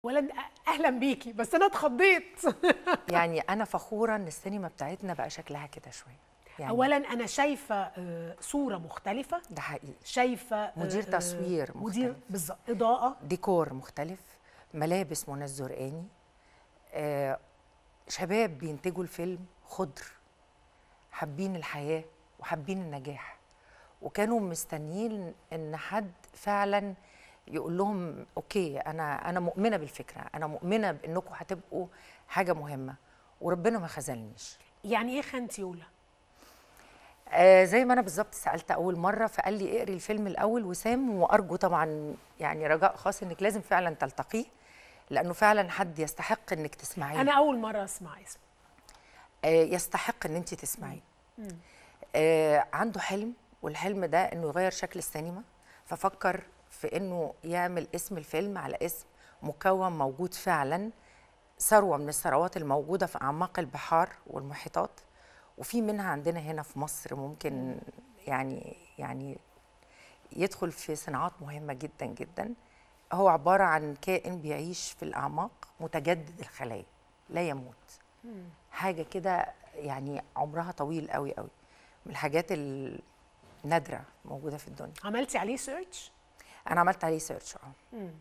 اولا اهلا بيكي بس انا اتخضيت يعني انا فخوره ان السينما بتاعتنا بقى شكلها كده شويه يعني اولا انا شايفه آه، صوره مختلفه ده حقيقي شايفه آه، مدير آه، تصوير مدير مختلف. بالظبط اضاءه ديكور مختلف ملابس منى الزرقاني آه شباب بينتجوا الفيلم خضر حابين الحياه وحابين النجاح وكانوا مستنيين ان حد فعلا يقول لهم اوكي انا انا مؤمنه بالفكره انا مؤمنه بانكم هتبقوا حاجه مهمه وربنا ما خذلنيش يعني ايه خانتي يولا آه زي ما انا بالظبط سالت اول مره فقال لي اقري الفيلم الاول وسام وارجو طبعا يعني رجاء خاص انك لازم فعلا تلتقيه لانه فعلا حد يستحق انك تسمعيه انا اول مره اسمع اسمه آه يستحق ان انت تسمعيه آه عنده حلم والحلم ده انه يغير شكل السينما ففكر في انه يعمل اسم الفيلم على اسم مكون موجود فعلا ثروه من الثروات الموجوده في اعماق البحار والمحيطات وفي منها عندنا هنا في مصر ممكن يعني يعني يدخل في صناعات مهمه جدا جدا هو عباره عن كائن بيعيش في الاعماق متجدد الخلايا لا يموت حاجه كده يعني عمرها طويل قوي قوي من الحاجات النادره موجوده في الدنيا عملتي عليه سيرش انا عملت عليه سيرش اه